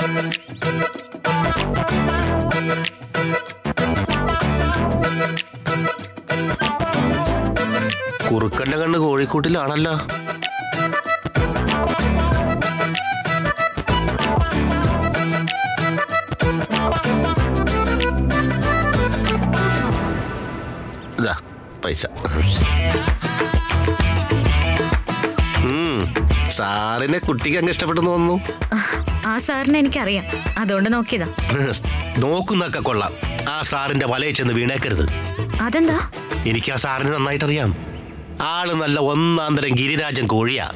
കുറുക്കന്റെ കണ്ണ് കോഴിക്കൂട്ടിലാണല്ലോ ഇതാ പൈസ ഉം, സാറിനെ കുട്ടിക്ക് അങ്ങ് ഇഷ്ടപ്പെട്ടെന്ന് തോന്നുന്നു ആ സാറിനെ എനിക്കറിയാം അതുകൊണ്ട് നോക്കിയതാ നോക്കുന്നൊക്കെ കൊള്ളാം ആ സാറിന്റെ വലയിൽ ചെന്ന് വീണേക്കരുത് അതെന്താ എനിക്ക് ആ സാറിനെ നന്നായിട്ടറിയാം ആള് നല്ല ഒന്നാന്തരം ഗിരിരാജൻ കോഴിയാ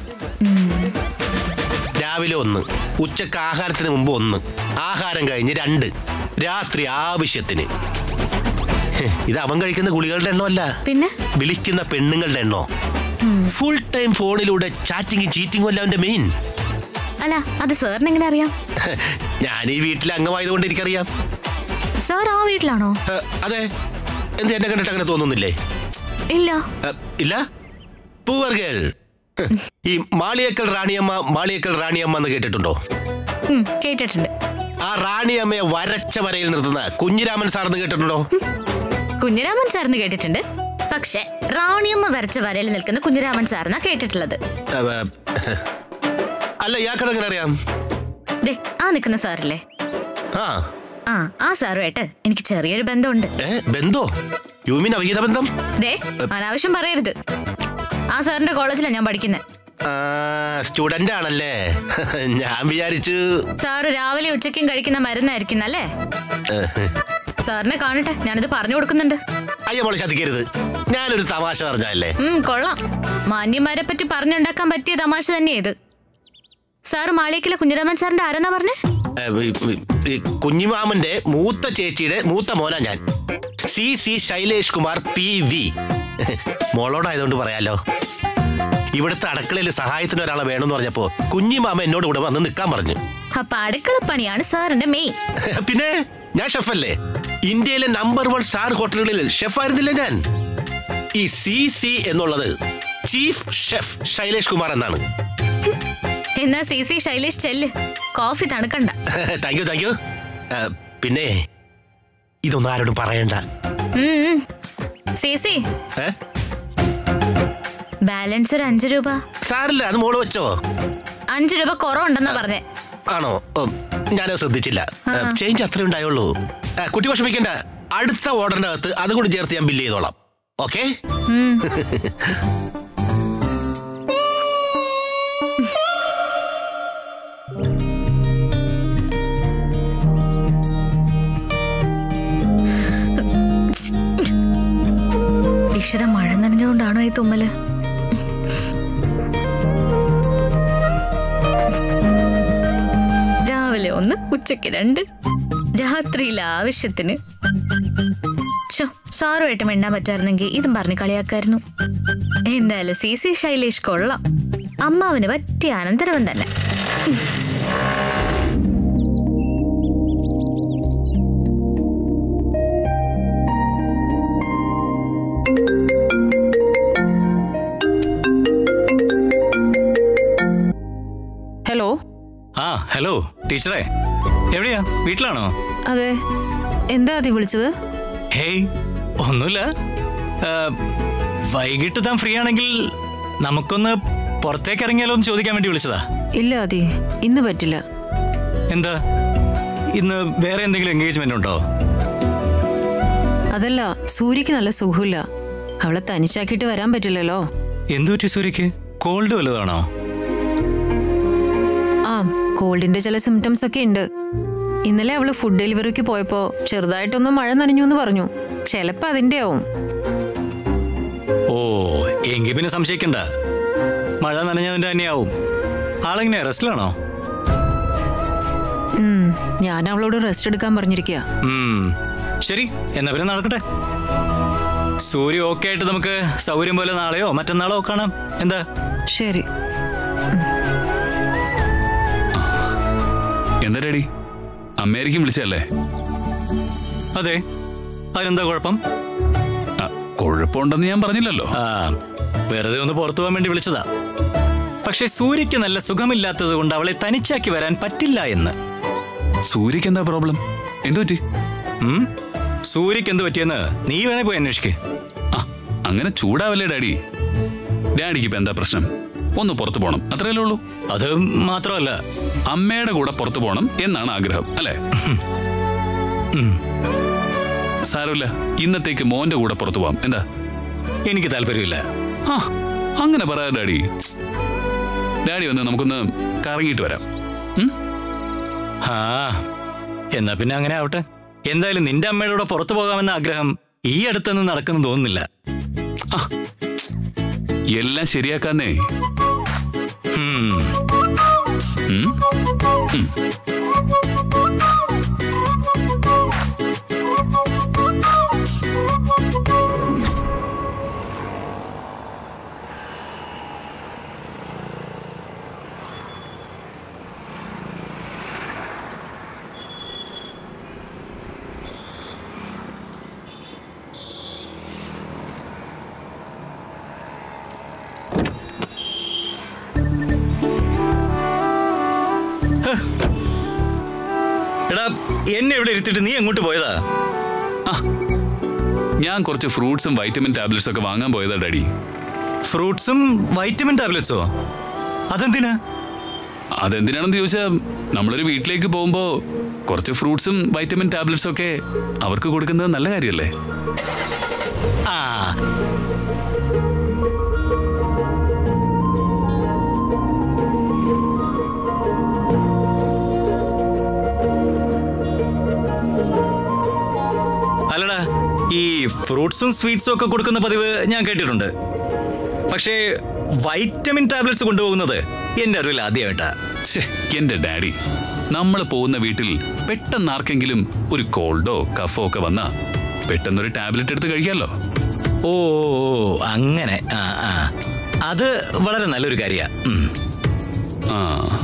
രാവിലെ ഒന്ന് ഉച്ചക്ക് ആഹാരത്തിന് മുമ്പ് ഒന്ന് ആഹാരം കഴിഞ്ഞ് രണ്ട് രാത്രി ആവശ്യത്തിന് ഹെ, ഇത് അവൻ കഴിക്കുന്ന ഗുളികളുടെ എണ്ണമല്ല പിന്നെ വിളിക്കുന്ന പെണ്ണുങ്ങളുടെ എണ്ണോ ഫുൾ ടൈം ഫോണിലൂടെ ചാറ്റിങ്ങും ചീറ്റിങ്ങും അല്ല അവന്റെ മെയിൻ അല്ല അത് സാറിന് എങ്ങനെ അറിയാം ഞാൻ ഈ വീട്ടിലെ അംഗമായതുകൊണ്ട് എനിക്കറിയാം സാർ ആ വീട്ടിലാണോ ഹെ, അതെ എന്ത് എന്നെ കണ്ടിട്ട് അങ്ങനെ തോന്നുന്നില്ലേ ഇല്ല അ, ഇല്ല പൂവർ ഗേൾ ഈ മാളിയേക്കൽ റാണിയമ്മ മാളിയേക്കൽ റാണിയമ്മ എന്ന് കേട്ടിട്ടുണ്ടോ ഉം, കേട്ടിട്ടുണ്ട് ആ റാണിയമ്മയെ വരച്ച വരയിൽ നിർത്തുന്ന കുഞ്ഞിരാമൻ സാർ എന്ന് കേട്ടിട്ടുണ്ടോ കുഞ്ഞിരാമൻ സാറിന് കേട്ടിട്ടുണ്ട് പക്ഷെ റാണിയമ്മ വരച്ച വരയിൽ നിൽക്കുന്ന കുഞ്ഞിരാമൻ സാറിനാ കേട്ടിട്ടുള്ളത് അവ, അല്ല ഇയാൾക്കത് എങ്ങനെ അറിയാം ദേ ആ നിൽക്കുന്ന സാറില്ലേ ആ ആ ആ സാറുമായിട്ട് എനിക്ക് ചെറിയൊരു ബന്ധമുണ്ട് ഏ ബന്ധോ യു മീൻ അവിഹിത ബന്ധം ദേ അനാവശ്യം പറയരുത് ആ സാറിന്റെ കോളേജിലാണ് ഞാൻ പഠിക്കുന്നത് സ്റ്റുഡന്റ് ആണല്ലേ ഞാൻ വിചാരിച്ചു സാറ് രാവിലെ ഉച്ചയ്ക്കും കഴിക്കുന്ന മരുന്നായിരിക്കും അല്ലേ സാറിനെ കാണട്ടെ ഞാനിത് പറഞ്ഞു കൊടുക്കുന്നുണ്ട് അയ്യ മോളെ ചതിക്കരുത് ഞാനൊരു തമാശ പറഞ്ഞല്ലേ ഉം കൊള്ളാം മാന്യന്മാരെ പറ്റി പറഞ്ഞുണ്ടാക്കാൻ പറ്റിയ തമാശ തന്നെ ഇത് സാറ് മാളിയേക്കിലെ കുഞ്ഞിരാമൻ സാറിന്റെ ആരെന്നാ പറഞ്ഞേ ഏ, ഈ- ഈ- ഈ കുഞ്ഞിമാമന്റെ മൂത്ത ചേച്ചിയുടെ മൂത്ത മോനാ ഞാൻ C C Shailesh Kumar P V മോളോടായതുകൊണ്ട് പറയാലോ ഇവിടുത്തെ അടുക്കളയിൽ സഹായത്തിന് ഒരാളെ വേണമെന്ന് പറഞ്ഞപ്പോ കുഞ്ഞിമാമ എന്നോട് കൂടെ വന്ന് നിൽക്കാൻ പറഞ്ഞു അപ്പൊ അടുക്കളപ്പണിയാണ് സാറിന്റെ മെയിൻ പിന്നെ ഞാൻ ഷെഫല്ലേ ഇന്ത്യയിലെ നമ്പർ വൺ സ്റ്റാർ ഹോട്ടലുകളിൽ ഷെഫായിരുന്നില്ല ഞാൻ ഈ സി സി എന്നുള്ളത് ചീഫ് ഷെഫ് ശൈലേഷ് കുമാർ എന്നാണ് എന്നാ സി സി ശൈലേഷ് ചെല്ല് കോഫി തണുക്കണ്ട താങ്ക് യു താങ്ക് യു പിന്നെ ഇതൊന്നും ആരോടും പറയണ്ട ഉം, ഉം. സി സി ഏ ബാലൻസ് ഒരു അഞ്ചു രൂപ സാറില്ല അത് മോള് വെച്ചോ അഞ്ചു രൂപ കുറവുണ്ടെന്നാ പറഞ്ഞേ ആണോ ഉം, ഞാനത് ശ്രദ്ധിച്ചില്ല ചേഞ്ച് അത്രേ ഉണ്ടായുള്ളൂ ആ, കുട്ടി വിഷമിക്കണ്ട അടുത്ത ഓർഡറിന്റെ അകത്ത് അതും കൂടി ചേർത്ത് ഞാൻ ബില്ല് ചെയ്തോളാം ഓക്കെ ഉം. ഈശ്വര മഴ നനഞ്ഞുകൊണ്ടാണോ ഈ തുമ്മല് രാവിലെ ഒന്ന് ഉച്ചയ്ക്ക് രണ്ട് രാത്രിയിൽ ആവശ്യത്തിന് ഛോ, സാറുമായിട്ട് മിണ്ടാൻ പറ്റായിരുന്നെങ്കിൽ ഇതും പറഞ്ഞ് കളിയാക്കായിരുന്നു എന്തായാലും സി സി ശൈലേഷ് കൊള്ളാം അമ്മാവിന് പറ്റിയ അനന്തരവൻ തന്നെ ഹലോ ആ ഹലോ ടീച്ചറെ എവിടെയാ വീട്ടിലാണോ അതെ എന്താ അതി വിളിച്ചത് ഹേയ് ഒന്നുമില്ല ആ, വൈകിട്ട് താൻ ഫ്രീ ആണെങ്കിൽ നമുക്കൊന്ന് പുറത്തേക്ക് ഇറങ്ങിയാലോ എന്ന് ചോദിക്കാൻ വേണ്ടി വിളിച്ചതാ ഇല്ല അതി ഇന്ന് പറ്റില്ല എന്താ ഇന്ന് വേറെ എന്തെങ്കിലും എൻഗേജ്മെന്റ് ഉണ്ടോ അതല്ല സൂര്യക്ക് നല്ല സുഖമില്ല അവളെ തനിച്ചാക്കിയിട്ട് വരാൻ പറ്റില്ലല്ലോ എന്തു പറ്റി സൂര്യക്ക് കോൾഡ് വല്ലതാണോ ആ കോൾഡിന്റെ ചില സിംറ്റംസ് ഒക്കെ ഉണ്ട് ഇന്നലെ അവള് ഫുഡ് ഡെലിവറിക്ക് പോയപ്പോ ചെറുതായിട്ടൊന്ന് മഴ നനഞ്ഞു എന്ന് പറഞ്ഞു ചിലപ്പോ അതിന്റെ ആവും ഓ എങ്കിൽ പിന്നെ സംശയിക്കണ്ട മഴ നനഞ്ഞതിന്റെ തന്നെയാവും ആളെങ്ങനെയാ റെസ്റ്റിലാണോ ഉം, ഞാൻ അവളോട് റെസ്റ്റ് എടുക്കാൻ പറഞ്ഞിരിക്കുക ഉം, ശരി എന്നാ പിന്നെ നടക്കട്ടെ സൂര്യ ഓക്കെ ആയിട്ട് നമുക്ക് സൗകര്യം പോലെ നാളെയോ മറ്റന്നാളോ കാണാം എന്താ ശരി എന്താ ഡാഡി അമേരിക്കൻ വിളിച്ചല്ലേ അതെ അതിനെന്താ കുഴപ്പം ആ, കുഴപ്പമുണ്ടെന്ന് ഞാൻ പറഞ്ഞില്ലല്ലോ ആ വെറുതെ ഒന്ന് പുറത്തു പോകാൻ വേണ്ടി വിളിച്ചതാ പക്ഷെ സൂര്യക്ക് നല്ല സുഖമില്ലാത്തത് കൊണ്ട് അവളെ തനിച്ചാക്കി വരാൻ പറ്റില്ല എന്ന് സൂര്യക്ക് എന്താ പ്രോബ്ലം എന്തു പറ്റി ഉം? സൂര്യക്ക് എന്ത് പറ്റിയെന്ന് നീ വേണേ പോയി അന്വേഷിക്ക് ആ അങ്ങനെ ചൂടാവല്ലേ ഡാഡി ഡാഡിക്ക് ഇപ്പൊ എന്താ പ്രശ്നം ഒന്ന് പുറത്തു പോകണം അത്രയല്ലേ ഉള്ളൂ അത് മാത്രമല്ല അമ്മയുടെ കൂടെ പുറത്തു പോകണം എന്നാണ് ആഗ്രഹം അല്ലേ ഉം. സാരമില്ല ഇന്നത്തേക്ക് മോന്റെ കൂടെ പുറത്തു പോവാം എന്താ എനിക്ക് താല്പര്യമില്ല ആ അങ്ങനെ പറയാ ഡാഡി ഡാഡി വന്ന് നമുക്കൊന്ന് കറങ്ങിയിട്ട് വരാം ഉം? ആ എന്നാ പിന്നെ അങ്ങനെ ആവട്ടെ എന്തായാലും നിന്റെ അമ്മയുടെ കൂടെ പുറത്തു പോകാമെന്ന ആഗ്രഹം ഈ അടുത്തൊന്നും നടക്കുന്നു തോന്നുന്നില്ല ആ എല്ലാം ശരിയാക്കാന്നേ ഉം. ഉം? ഉം. എടാ എന്നെ ഇവിടെ ഇരുത്തിട്ട് നീ എങ്ങോട്ട് പോയതാ ആ ഞാൻ കുറച്ച് ഫ്രൂട്ട്സും വൈറ്റമിൻ ടാബ്ലറ്റ്സ് ഒക്കെ വാങ്ങാൻ പോയതാ ഡാഡി ഫ്രൂട്ട്സും വൈറ്റമിൻ ടാബ്ലറ്റ്സോ അതെന്തിനാ അതെന്തിനാണെന്ന് ചോദിച്ചാൽ നമ്മളൊരു വീട്ടിലേക്ക് പോകുമ്പോൾ കുറച്ച് ഫ്രൂട്ട്സും വൈറ്റമിൻ ടാബ്ലറ്റ്സും ഒക്കെ അവർക്ക് കൊടുക്കുന്നത് നല്ല കാര്യമല്ലേ ആ അല്ലടാ ഈ ഫ്രൂട്ട്സും സ്വീറ്റ്സും ഒക്കെ കൊടുക്കുന്ന പതിവ് ഞാൻ കേട്ടിട്ടുണ്ട് പക്ഷേ വൈറ്റമിൻ ടാബ്ലറ്റ്സ് കൊണ്ടുപോകുന്നത് എന്റെ അറിവിൽ ആദ്യമായിട്ടാ ഛേ എന്റെ ഡാഡി നമ്മൾ പോകുന്ന വീട്ടിൽ പെട്ടെന്ന് ആർക്കെങ്കിലും ഒരു കോൾഡോ കഫോ ഒക്കെ വന്നാ പെട്ടെന്നൊരു ടാബ്ലറ്റ് എടുത്ത് കഴിക്കാമല്ലോ ഓ ഓ, ഓ, അങ്ങനെ ആ ആ അത് വളരെ നല്ലൊരു കാര്യമാണ് ആ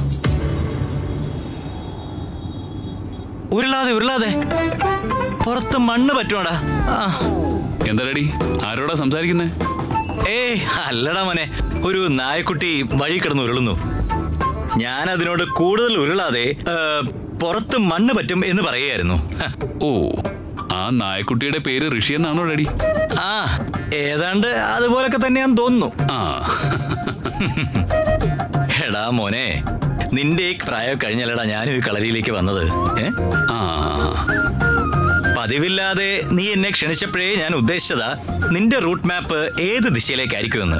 ഉരുളാതെ ഉരുളാതെ പുറത്ത് മണ്ണ് പറ്റുവാടാ ആ. എന്താ ഡാഡി ആരോടാ സംസാരിക്കുന്നേ ഏയ് അല്ലടാ മോനെ ഒരു നായക്കുട്ടി വഴി കിടന്ന് ഉരുളുന്നു ഞാൻ അതിനോട് കൂടുതൽ ഉരുളാതെ ഏ, പുറത്ത് മണ്ണ് പറ്റും എന്ന് പറയുകയായിരുന്നു ഹ. ഓ ആ നായക്കുട്ടിയുടെ പേര് ഋഷി എന്നാണോ ഡാഡി ആ ഏതാണ്ട് അതുപോലൊക്കെ തന്നെയാന്ന് തോന്നുന്നു ആ എടാ മോനെ നിന്റെ ഈ പ്രായം കഴിഞ്ഞല്ലടാ ഞാനും ഈ കളരിയിലേക്ക് വന്നത് ഏ ആ പതിവില്ലാതെ നീ എന്നെ ക്ഷണിച്ചപ്പോഴേ ഞാൻ ഉദ്ദേശിച്ചതാ നിന്റെ റൂട്ട് മാപ്പ് ഏത് ദിശയിലേക്കായിരിക്കുമെന്ന്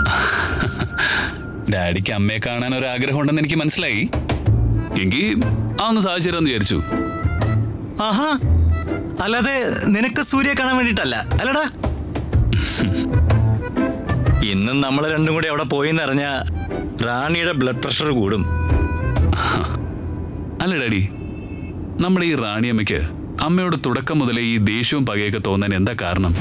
ഡാഡിക്ക് അമ്മയെ കാണാൻ ഒരു ആഗ്രഹം ഉണ്ടെന്ന് എനിക്ക് മനസ്സിലായി എങ്കിൽ ആ ഒന്ന് സാധിച്ചു തരാമെന്ന് വിചാരിച്ചു ആഹാ അല്ലാതെ നിനക്ക് സൂര്യ കാണാൻ വേണ്ടിട്ടല്ല അല്ലടാ ഇന്നും നമ്മൾ രണ്ടും കൂടി അവിടെ പോയിന്ന് അറിഞ്ഞ റാണിയുടെ ബ്ലഡ് പ്രഷർ കൂടും അല്ല ഡാഡി നമ്മുടെ ഈ റാണിയമ്മയ്ക്ക് അമ്മയോട് തുടക്കം മുതലേ ഈ ദേഷ്യവും പകയൊക്കെ തോന്നാൻ എന്താ കാരണം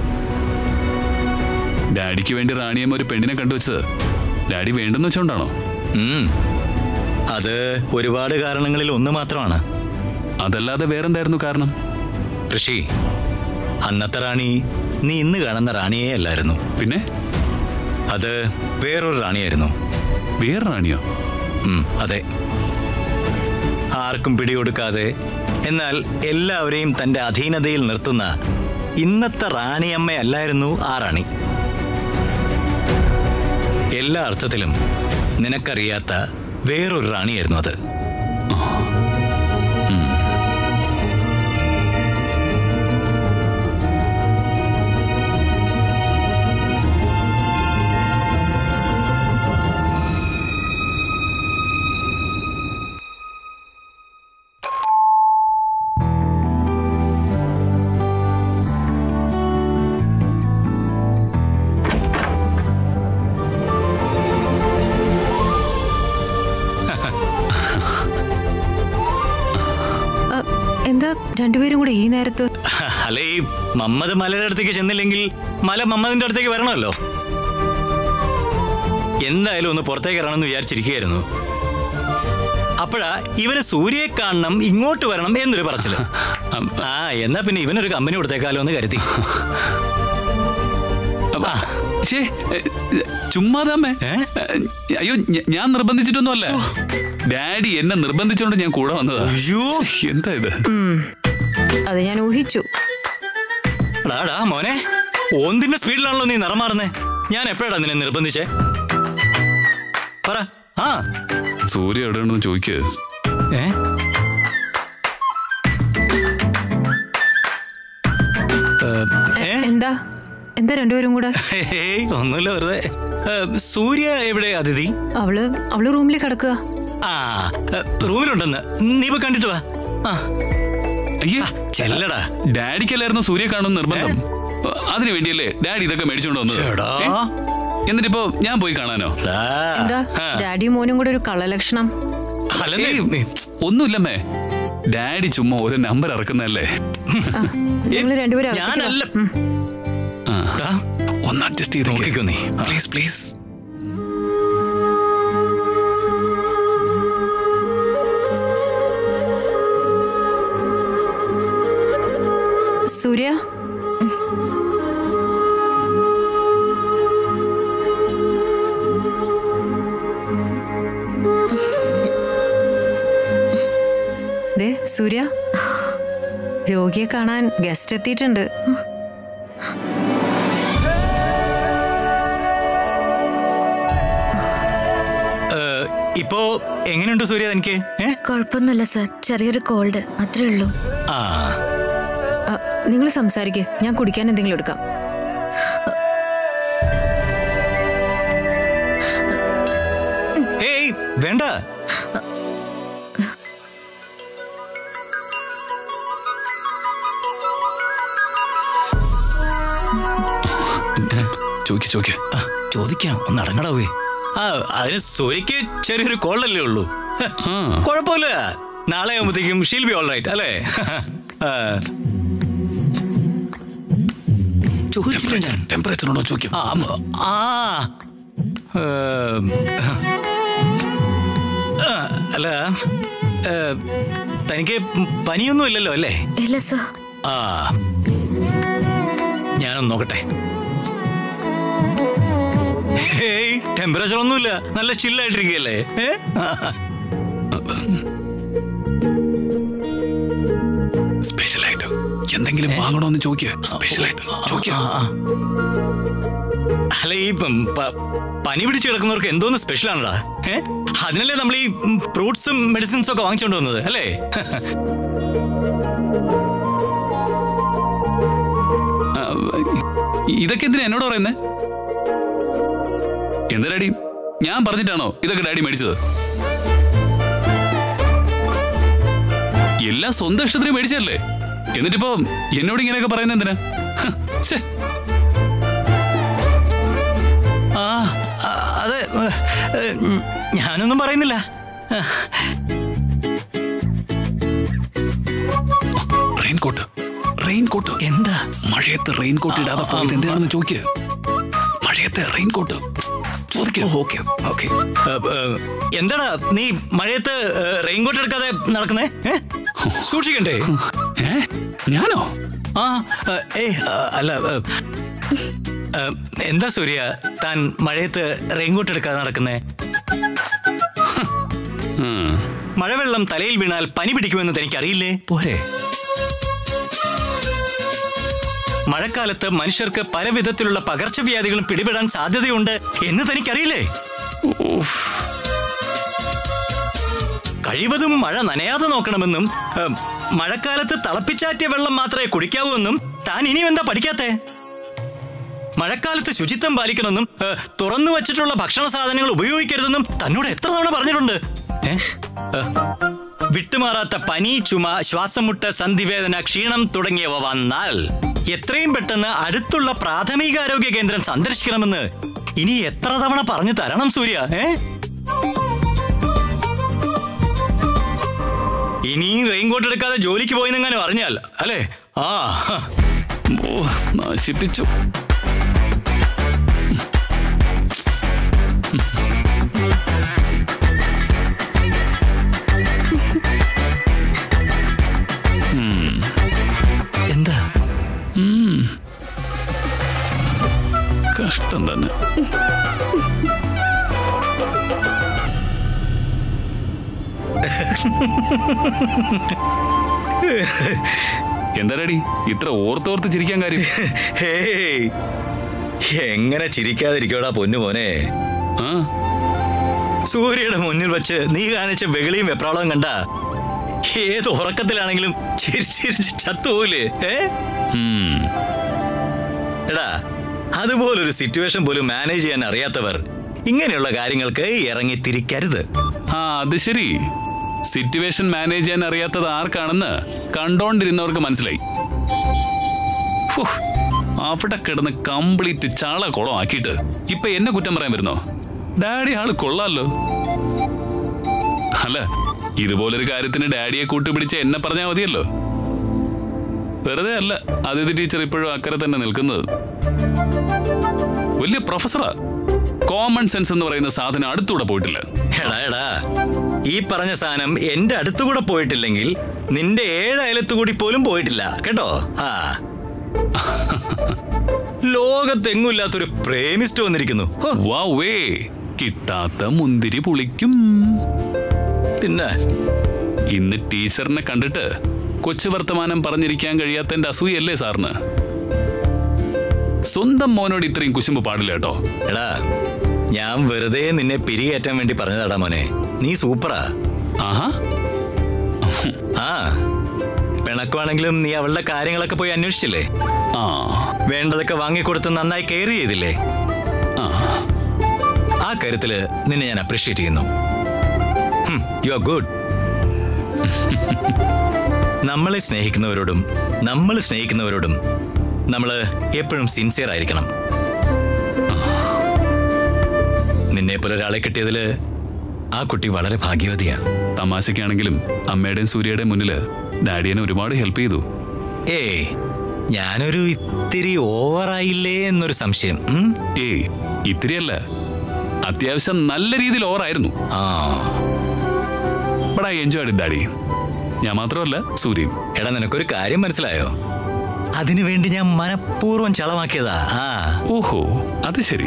ഡാഡിക്ക് വേണ്ടി റാണിയമ്മ ഒരു പെണ്ണിനെ കണ്ടുവച്ചത് ഡാഡി വേണ്ടെന്ന് വെച്ചോണ്ടാണോ ഉം. അത് ഒരുപാട് കാരണങ്ങളിൽ ഒന്ന് മാത്രമാണ് അതല്ലാതെ വേറെന്തായിരുന്നു കാരണം ഋഷി അന്നത്തെ റാണി നീ ഇന്ന് കാണുന്ന റാണിയേ അല്ലായിരുന്നു പിന്നെ അത് വേറൊരു റാണിയായിരുന്നു വേറെ റാണിയോ ഉം, അതെ ആർക്കും പിടികൊടുക്കാതെ എന്നാൽ എല്ലാവരെയും തന്റെ അധീനതയിൽ നിർത്തുന്ന ഇന്നത്തെ റാണിയമ്മയല്ലായിരുന്നു ആ റാണി എല്ലാ അർത്ഥത്തിലും നിനക്കറിയാത്ത വേറൊരു റാണിയായിരുന്നു അത് അ, എന്താ രണ്ടുപേരും കൂടെ ഈ നേരത്ത് അല്ല ഈ മമ്മദ് മലയുടെ അടുത്തേക്ക് ചെന്നില്ലെങ്കിൽ മല മമ്മദിന്റെ അടുത്തേക്ക് വരണമല്ലോ എന്തായാലും ഒന്ന് പുറത്തേക്ക് ഇറങ്ങണമെന്ന് വിചാരിച്ചിരിക്കുകയായിരുന്നു അപ്പോഴാ ഇവന് സൂര്യയെ കാണണം ഇങ്ങോട്ട് വരണം എന്നൊരു പറച്ചില് അം, ആ എന്നാ പിന്നെ ഇവനൊരു കമ്പനി കൊടുത്തേക്കാലോ എന്ന് കരുതി അപ്പ- ശ്ശേ, ഏ, ചുമ്മാതാ അമ്മേ ഏ? ഏ, അയ്യോ ഞ- ഞാൻ നിർബന്ധിച്ചിട്ടൊന്നുമല്ല ഡാഡി എന്നെ നിർബന്ധിച്ചോണ്ട് ഞാൻ കൂടെ വന്നതാ അയ്യോ എന്താ ഇത് അത് ഞാൻ ഊഹിച്ചു ടാടാ മോനെ ഓന്തിന്റെ സ്പീഡിലാണല്ലോ നീ നിറം മാറുന്നേ ഞാൻ എപ്പോഴാടാ നിന്നെ നിർബന്ധിച്ചേ പറ ആ സൂര്യ എവിടെയാണെന്ന് ചോദിക്ക് ഏ ഏ? എന്താ എന്താ രണ്ടുപേരും കൂടെ ഹേയ്, ഒന്നുമില്ല വെറുതെ ഏ, സൂര്യ എവിടെ അതിഥി അവള് അവള് റൂമിൽ കിടക്കുക ആ ഏ, റൂമിലുണ്ടെന്ന് നീ ഇപ്പൊ കണ്ടിട്ട് വാ ആ അയ്യേ ചെല്ലടാ ഡാഡിക്കല്ലായിരുന്നു സൂര്യ കാണുന്ന നിർബന്ധം അതിനു വേണ്ടിയല്ലേ ഡാഡി ഇതൊക്കെ മേടിച്ചോണ്ട് വന്നത് ചേടാ. ഏ? എന്നിട്ടിപ്പോ ഞാൻ പോയി കാണാനോ ടാ. എന്താ ആ. ഡാഡിയും മോനും കൂടെ ഒരു കള്ളലക്ഷണം അല്ലെന്നേ, ഏയ്, നീ- ഒന്നുമില്ലമ്മേ ഡാഡി ചുമ്മാ ഒരു നമ്പർ ഇറക്കുന്നല്ലേ നിങ്ങൾ രണ്ടുപേരും അകത്തേക്ക് വാ. ഞാനല്ല ഉം. ആ, ടാ, ഒന്ന് അഡ്ജസ്റ്റ് ചെയ്ത് നോക്കിക്കോ നീ. പ്ലീസ് പ്ലീസ് സൂര്യ ദേ സൂര്യ രോഗിയെ കാണാൻ ഗസ്റ്റ് എത്തിയിട്ടുണ്ട് ഏ, ഇപ്പോ എങ്ങനെയുണ്ട് സൂര്യ തനിക്ക് ഏ കുഴപ്പമൊന്നുമില്ല സർ ചെറിയൊരു കോൾഡ് അത്രേ ഉള്ളൂ ആ നിങ്ങൾ സംസാരിക്കേ ഞാൻ കുടിക്കാൻ എന്തെങ്കിലും എടുക്കാം ഏയ് വേണ്ട ചോദിക്ക് ചോദിക്ക് ആ, ചോദിക്കാം ഒന്ന് അടങ്ങടാവേ ആ അതിന് സൂര്യക്ക് ചെറിയൊരു കോളല്ലേ ഉള്ളൂ ഹ, ആ കുഴപ്പമില്ല നാളെ ആകുമ്പോഴത്തേക്കും ഷീൽ ബി ഓൾ റൈറ്റ് അല്ലേ ആ. ചോദിച്ചില്ല ഞാൻ. ടെമ്പറേച്ചറിനോടോ ചോദിക്കും ആ, ഉം, ആ ഏം, ആ, അല്ല ഏ, തനിക്ക് പനിയൊന്നും ഇല്ലല്ലോ അല്ലേ ഇല്ല സർ ആ ഞാനൊന്ന് നോക്കട്ടെ ഹേയ് ടെമ്പറേച്ചർ ഒന്നുമില്ല നല്ല ചില്ലായിട്ടിരിക്കുകയല്ലേ ഏ സ്പെഷ്യൽ ആയിട്ട് എന്തെങ്കിലും വാങ്ങണോന്ന് ചോദിക്കുക സ്പെഷ്യൽ ആയിട്ട് ചോദിക്കുക ആ, ആ. അല്ല ഈ പ- പ- പനി പിടിച്ച് കിടക്കുന്നവർക്ക് എന്തോന്ന് സ്പെഷ്യൽ ആണടാ ഏ അതിനല്ലേ നമ്മൾ ഈ ഫ്രൂട്ട്സും മെഡിസിൻസും ഒക്കെ വാങ്ങിച്ചോണ്ട് വന്നത് അല്ലേ ആ, ഇതൊക്കെ എന്തിനാ എന്നോട് പറയുന്നേ എന്താ ഡാഡി ഞാൻ പറഞ്ഞിട്ടാണോ ഇതൊക്കെ ഡാഡി മേടിച്ചത് എല്ലാം സ്വന്തം ഇഷ്ടത്തിന് മേടിച്ചല്ലേ എന്നിട്ടിപ്പോ എന്നോട് ഇങ്ങനെയൊക്കെ പറയുന്നത് എന്തിനാ ഹ്, ഛെ, ആ ആ, അതെ ഏ, ഏ, ഉം, ഞാനൊന്നും പറയുന്നില്ല റെയിൻകോട്ട് റെയിൻകോട്ട് എന്താ മഴയത്ത് റെയിൻകോട്ട് ഇടാതെ പോയത് എന്തിനാണെന്ന് ചോദിക്ക് മഴയത്തെ റെയിൻകോട്ട് ചോദിക്കുക ഓക്കെ ഓക്കെ എന്താടാ നീ മഴയത്ത് റെയിൻകോട്ട് എടുക്കാതെ നടക്കുന്നേ ഏ? സൂക്ഷിക്കണ്ടേ ഏ ഞാനോ ആ ഏ, ഏയ് ആ, അല്ല ഏ, ഏ, എന്താ സൂര്യ താൻ മഴയത്ത് റെയിൻകോട്ട് എടുക്കാതെ നടക്കുന്നേ ഉം. മഴവെള്ളം തലയിൽ വീണാൽ പനി പിടിക്കുമെന്ന് തനിക്കറിയില്ലേ പോരെ മഴക്കാലത്ത് മനുഷ്യർക്ക് പല വിധത്തിലുള്ള പകർച്ചവ്യാധികളും പിടിപെടാൻ സാധ്യതയുണ്ട് എന്ന് തനിക്കറിയില്ലേ ഉഫ്. കഴിവതും മഴ നനയാതെ നോക്കണമെന്നും ഏ, മഴക്കാലത്ത് തിളപ്പിച്ചാറ്റിയ വെള്ളം മാത്രമേ കുടിക്കാവൂ എന്നും താൻ ഇനിയും എന്താ പഠിക്കാത്തെ മഴക്കാലത്ത് ശുചിത്വം പാലിക്കണമെന്നും ഏ, തുറന്നു വച്ചിട്ടുള്ള ഭക്ഷണ സാധനങ്ങൾ ഉപയോഗിക്കരുതെന്നും തന്നോട് എത്ര തവണ പറഞ്ഞിട്ടുണ്ട് ഏ? ഏ, വിട്ടുമാറാത്ത പനി ചുമ ശ്വാസമുട്ട് സന്ധിവേദന ക്ഷീണം തുടങ്ങിയവ വന്നാൽ എത്രയും പെട്ടെന്ന് അടുത്തുള്ള പ്രാഥമികാരോഗ്യ കേന്ദ്രം സന്ദർശിക്കണമെന്ന് ഇനി എത്ര തവണ പറഞ്ഞു തരണം സൂര്യ ഏ ഇനിയും റെയിൻകോട്ട് എടുക്കാതെ ജോലിക്ക് പോയിന്നെങ്ങനെ അറിഞ്ഞാൽ അല്ലേ ആ ഹ. ഓ നശിപ്പിച്ചു എന്താ കഷ്ടം തന്നെ എന്താ ഡാഡി ഇത്ര ഓർത്തോർത്ത് ചിരിക്കാൻ കാര്യം ഹേയ് എങ്ങനെ ചിരിക്കാതിരിക്കോടാ പൊന്നു മോനെ ആ സൂര്യയുടെ മുന്നിൽ വെച്ച് നീ കാണിച്ച വെകളിയും വെപ്രാളവും കണ്ട ഏത് ഉറക്കത്തിലാണെങ്കിലും ചിരിച്ച് ചിരിച്ച് ചത്തുപോയില്ലേ ഏ ഉം. എടാ അതുപോലൊരു സിറ്റുവേഷൻ പോലും മാനേജ് ചെയ്യാൻ അറിയാത്തവർ ഇങ്ങനെയുള്ള കാര്യങ്ങൾക്ക് ഇറങ്ങി തിരിക്കരുത് ആ അത് ശരി സിറ്റുവേഷൻ മാനേജ് ചെയ്യാൻ അറിയാത്തത് ആർക്കാണെന്ന് കണ്ടോണ്ടിരുന്നവർക്ക് മനസ്സിലായി ഫു, അവിടെ കിടന്ന് കംപ്ലീറ്റ് ചാള കുളം ആക്കിയിട്ട് ഇപ്പൊ എന്നെ കുറ്റം പറയാൻ വരുന്നോ ഡാഡി ആള് കൊള്ളാലോ അല്ല ഇതുപോലൊരു കാര്യത്തിന് ഡാഡിയെ കൂട്ടുപിടിച്ച് എന്നെ പറഞ്ഞാൽ മതിയല്ലോ വെറുതെ അല്ല അതിഥി ടീച്ചർ ഇപ്പോഴും അക്കരെ തന്നെ നിൽക്കുന്നത് വലിയ പ്രൊഫസറാ കോമൺ സെൻസ് എന്ന് പറയുന്ന സാധനം അടുത്തൂടെ പോയിട്ടില്ല എടാ എടാ ഈ പറഞ്ഞ സാധനം എന്റെ അടുത്തുകൂടെ പോയിട്ടില്ലെങ്കിൽ നിന്റെ ഏഴ് അയലത്തുകൂടി പോലും പോയിട്ടില്ല കേട്ടോ ആ ലോകത്തെങ്ങുമില്ലാത്തൊരു പ്രേമിസ്റ്റ് വന്നിരിക്കുന്നു ഹോ, വാവേ കിട്ടാത്ത മുന്തിരി പുളിക്കും പിന്നെ ഇന്ന് ടീച്ചറിനെ കണ്ടിട്ട് കൊച്ചു വർത്തമാനം പറഞ്ഞിരിക്കാൻ കഴിയാത്തതിന്റെ അസൂയല്ലേ സാറിന് സ്വന്തം മോനോട് ഇത്രയും കുശുമ്പ് പാടില്ല കേട്ടോ എടാ ഞാൻ വെറുതെ നിന്നെ പിരികേറ്റാൻ വേണ്ടി പറഞ്ഞതാടാ മോനെ നീ സൂപ്പറാ ആഹാ ആ പിണക്കുവാണെങ്കിലും നീ അവളുടെ കാര്യങ്ങളൊക്കെ പോയി അന്വേഷിച്ചില്ലേ ആ വേണ്ടതൊക്കെ വാങ്ങിക്കൊടുത്ത് നന്നായി കെയർ ചെയ്തില്ലേ ആ ആ കാര്യത്തില് നിന്നെ ഞാൻ അപ്രീഷിയേറ്റ് ചെയ്യുന്നു യു ആർ ഗുഡ് നമ്മളെ സ്നേഹിക്കുന്നവരോടും നമ്മൾ സ്നേഹിക്കുന്നവരോടും നമ്മൾ എപ്പോഴും സിൻസിയർ ആയിരിക്കണം നിന്നെ പോലെ ഒരാളെ കിട്ടിയതില് ആ കുട്ടി വളരെ ഭാഗ്യവതിയാ തമാശക്കാണെങ്കിലും അമ്മയുടെയും സൂര്യയുടെയും മുന്നില് ഡാഡിയനെ ഒരുപാട് ഹെൽപ്പ് ചെയ്തു ഏയ് ഞാനൊരു ഇത്തിരി ഓവറായില്ലേ എന്നൊരു സംശയം ഉം? ഏയ് ഇത്തിരിയല്ല അത്യാവശ്യം നല്ല രീതിയിൽ ഓവറായിരുന്നു ആ ബട്ട് ഐ എൻജോയ്ഡ് ഡാഡി ഞാൻ മാത്രമല്ല സൂര്യയും എടാ നിനക്കൊരു കാര്യം മനസ്സിലായോ അതിനു വേണ്ടി ഞാൻ മനഃപൂർവ്വം ചളമാക്കിയതാ ആ ഓഹോ അത് ശരി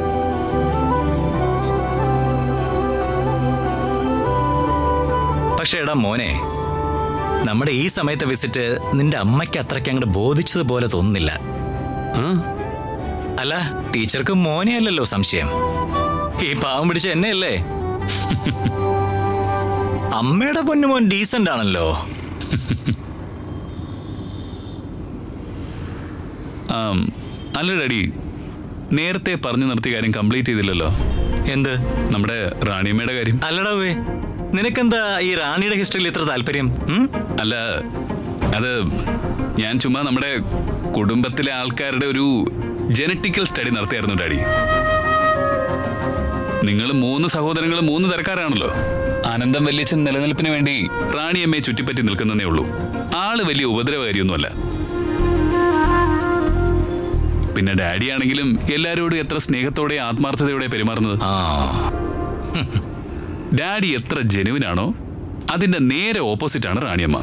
പക്ഷെ എടാ മോനെ നമ്മുടെ ഈ സമയത്തെ വിസിറ്റ് നിന്റെ അമ്മയ്ക്ക് അത്രയ്ക്ക് അങ്ങോട്ട് ബോധിച്ചതുപോലെ തോന്നുന്നില്ല ആ അല്ല ടീച്ചർക്ക് മോനെ അല്ലല്ലോ സംശയം ഈ പാവം പിടിച്ച എന്നെയല്ലേ അമ്മയുടെ പൊന്നുമോൻ ഡീസന്റ് ആണല്ലോ ആം, അല്ല ഡാഡി നേരത്തെ പറഞ്ഞു നിർത്തിയ കാര്യം കംപ്ലീറ്റ് ചെയ്തില്ലല്ലോ എന്ത് നമ്മുടെ റാണിയമ്മയുടെ കാര്യം അല്ലടാവേ നിനക്കെന്താ ഈ റാണിയുടെ ഹിസ്റ്ററിയിൽ ഇത്ര താല്പര്യം ഉം? അല്ല അത് ഞാൻ ചുമ്മാ നമ്മുടെ കുടുംബത്തിലെ ആൾക്കാരുടെ ഒരു ജനറ്റിക്കൽ സ്റ്റഡി നടത്തിയായിരുന്നു ഡാഡി നിങ്ങൾ മൂന്ന് സഹോദരങ്ങൾ മൂന്ന് തരക്കാരാണല്ലോ ആനന്ദം വല്യച്ഛൻ നിലനിൽപ്പിന് വേണ്ടി റാണിയമ്മയെ ചുറ്റിപ്പറ്റി നിൽക്കുന്നതേ ഉള്ളൂ ആള് വലിയ ഉപദ്രവകാരിയൊന്നുമല്ല പിന്നെ ഡാഡി ആണെങ്കിലും എല്ലാവരോടും എത്ര സ്നേഹത്തോടെ ആത്മാർത്ഥതയോടെ പെരുമാറുന്നത് ആ ഡാഡി എത്ര ജെനുവിനാണോ അതിന്റെ നേരെ ഓപ്പോസിറ്റ് ആണ് റാണിയമ്മ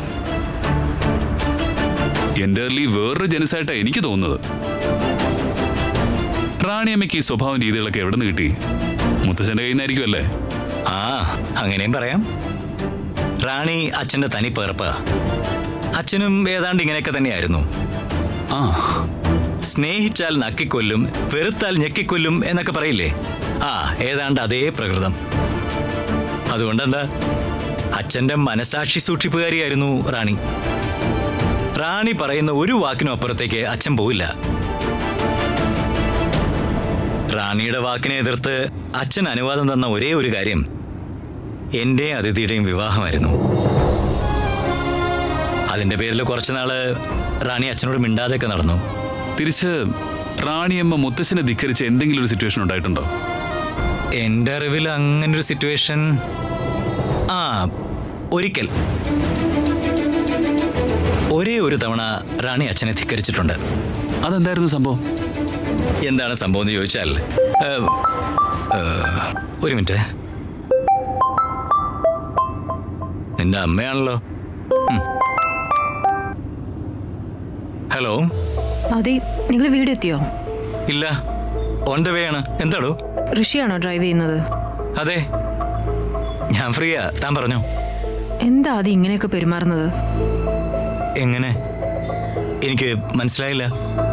എൻ്റർലി വേറൊരു ജനുസായിട്ടാണ് എനിക്ക് തോന്നുന്നത് റാണിയമ്മയ്ക്ക് ഈ സ്വഭാവം രീതികളൊക്കെ എവിടെ നിന്ന് കിട്ടി മുത്തച്ഛൻ്റെ കയ്യിൽ നിന്നായിരിക്കും അല്ലേ ആ അങ്ങനെയും പറയാം റാണി അച്ഛന്റെ തനി പേർപ്പ അച്ഛനും ഏതാണ്ട് ഇങ്ങനെയൊക്കെ തന്നെയായിരുന്നു ആ സ്നേഹിച്ചാൽ നക്കിക്കൊല്ലും വെറുത്താൽ ഞെക്കിക്കൊല്ലും എന്നൊക്കെ പറയില്ലേ ആ ഏതാണ്ട് അതേ പ്രകൃതം അതുകൊണ്ടെന്താ അച്ഛന്റെ മനസാക്ഷി സൂക്ഷിപ്പുകാരിയായിരുന്നു റാണി റാണി പറയുന്ന ഒരു വാക്കിനും അപ്പുറത്തേക്ക് അച്ഛൻ പോയില്ല റാണിയുടെ വാക്കിനെ എതിർത്ത് അച്ഛൻ അനുവാദം തന്ന ഒരേ ഒരു കാര്യം എൻ്റെ അതിഥിയുടെയും വിവാഹമായിരുന്നു അതിന്റെ പേരിൽ കുറച്ചുനാള് റാണി അച്ഛനോട് മിണ്ടാതെയൊക്കെ നടന്നു തിരിച്ച് റാണിയമ്മ മുത്തച്ഛനെ ധിക്കരിച്ച എന്തെങ്കിലും ഒരു സിറ്റുവേഷൻ ഉണ്ടായിട്ടുണ്ടോ എൻ്റെ അറിവിൽ അങ്ങനൊരു സിറ്റുവേഷൻ ആ ഒരിക്കൽ ഒരേ ഒരു തവണ റാണി അച്ഛനെ ധിക്കരിച്ചിട്ടുണ്ട് അതെന്തായിരുന്നു സംഭവം എന്താണ് സംഭവം എന്ന് ചോദിച്ചാൽ ഏ, ഏ, ഒരു മിനിറ്റ് നിന്റെ അമ്മയാണല്ലോ ഉം. ഹലോ അതെ നിങ്ങൾ വീട് എത്തിയോ ഇല്ല ഓൺ ദ വേ ആണ് എന്താടോ ഋഷിയാണോ ഡ്രൈവ് ചെയ്യുന്നത് അതെ ഞാൻ ഫ്രീയാ താൻ പറഞ്ഞോ എന്താ അത് ഇങ്ങനെയൊക്കെ പെരുമാറുന്നത് എങ്ങനെ എനിക്ക് മനസ്സിലായില്ല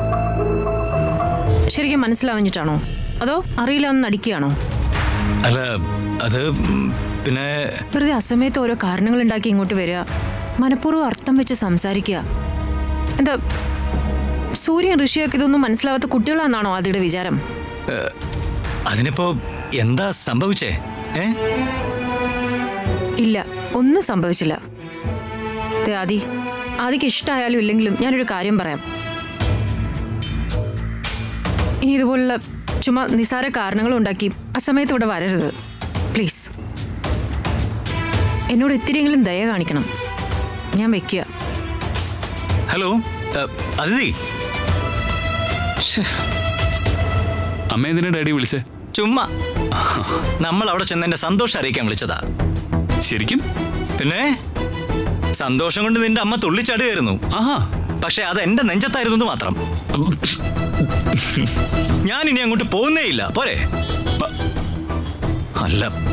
ശരിക്കും മനസ്സിലാവഞ്ഞിട്ടാണോ അതോ അറിയില്ല എന്ന് നടിക്കുകയാണോ അല്ല അത് ഉം, പിന്നെ വെറുതെ അസമയത്ത് ഓരോ കാരണങ്ങൾ ഉണ്ടാക്കി ഇങ്ങോട്ട് വരിക മനഃപൂർവ്വം അർത്ഥം വെച്ച് സംസാരിക്കുക എന്താ സൂര്യൻ ഋഷിയൊക്കെ ഇതൊന്നും മനസ്സിലാവാത്ത കുട്ടികളാണെന്നാണോ ആദിയുടെ വിചാരം അതിനിപ്പോ എന്താ സംഭവിച്ചേ ഏ ഇല്ല ഒന്നും സംഭവിച്ചില്ല ദേ ആദി ആദിക്ക് ഇഷ്ടമായാലും ഇല്ലെങ്കിലും ഞാനൊരു കാര്യം പറയാം ഇനി ഇതുപോലുള്ള ചുമ്മാ നിസാര കാരണങ്ങൾ ഉണ്ടാക്കി അസമയത്ത് ഇവിടെ വരരുത് പ്ലീസ് എന്നോട് ഇത്തിരിയെങ്കിലും ദയ കാണിക്കണം ഞാൻ വെക്കുക ഹലോ ഏ, അതിഥി അമ്മ എന്തിനാ ഡാഡി വിളിച്ചേ ചുമ്മാ നമ്മൾ അവിടെ ചെന്ന് എന്റെ സന്തോഷം അറിയിക്കാൻ വിളിച്ചതാ ശരിക്കും പിന്നെ സന്തോഷം കൊണ്ട് നിന്റെ അമ്മ തുള്ളിച്ചാടുകയായിരുന്നു ആഹാ പക്ഷെ അത് എന്റെ നെഞ്ചത്തായിരുന്നു എന്ന് മാത്രം ഞാൻ ഇനി അങ്ങോട്ട് പോകുന്നേ ഇല്ല പോരെ അല്ല